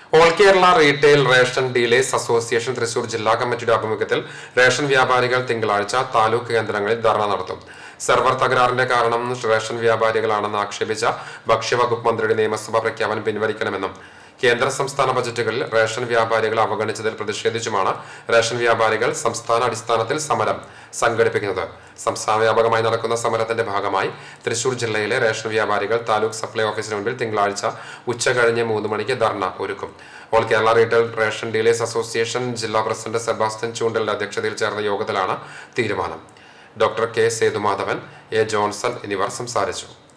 all Kerala retail ration dealers association Thrissur ജില്ലാ കമ്മിറ്റിയുടെ ആഭിമുഖ്യത്തിൽ റേഷൻ വ്യാപാരികൾ തിങ്കളാഴ്ച താലൂക്ക് കേന്ദ്രങ്ങളിൽ ധർണ നടത്തും സെർവർ തകരാറിന്റെ കാരണം റേഷൻ വ്യാപാരികളാണെന്ന് ആക്ഷേപിച്ച ഭക്ഷ്യവകുപ്പ് മന്ത്രിയുടെ നിയമസഭാ പ്രഖ്യാപനം പിൻവലിക്കണമെന്നും കേന്ദ്ര സംസ്ഥാന ബജറ്റുകളിൽ റേഷൻ വ്യാപാരികൾ അവഗണിച്ചതിൽ പ്രതിഷേധിച്ചുമാണ് റേഷൻ വ്യാപാരികൾ സംസ്ഥാന അടിസ്ഥാനത്തിൽ സമരം സംഘടിപ്പിക്കുന്നത് സംസ്ഥാന വ്യാപകമായി നടക്കുന്ന സമരത്തിന്റെ ഭാഗമായി തൃശൂർ ജില്ലയിലെ റേഷൻ വ്യാപാരികൾ താലൂക്ക് സപ്ലൈ ഓഫീസിന് മുൻപിൽ തിങ്കളാഴ്ച ഉച്ച കഴിഞ്ഞ് മൂന്ന് മണിക്ക് ധർണ ഒരുക്കും all Kerala retail ration dealers association ജില്ലാ പ്രസിഡന്റ് സെബാസ്റ്റ്യൻ ചൂണ്ടലിന്റെ അധ്യക്ഷതയിൽ ചേർന്ന യോഗത്തിലാണ് തീരുമാനം doctor K Sethumadhavan A Johnson എന്നിവർ സംസാരിച്ചു